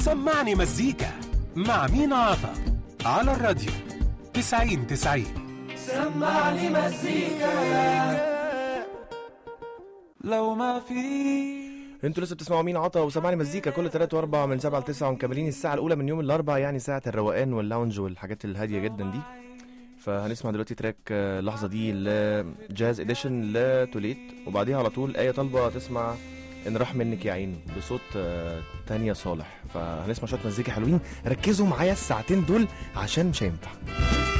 سمعني مزيكا مع مين عطا على الراديو 90 90 سمعني مزيكا لو ما في انتوا لسه بتسمعوا مين عطا وسمعني مزيكا كل 3 و4 من 7 ل 9 ومكملين الساعه الاولى من يوم الاربعاء يعني ساعه الروقان واللاونج والحاجات الهاديه جدا دي فهنسمع دلوقتي تراك آه، اللحظه دي لجاز اديشن لتوليت وبعديها على طول ايه طالبه تسمع ان راح منك يا عين بصوت آه، تانية صالح فهنسمع شويه مزيكا حلوين ركزوا معايا الساعتين دول عشان مش هينفع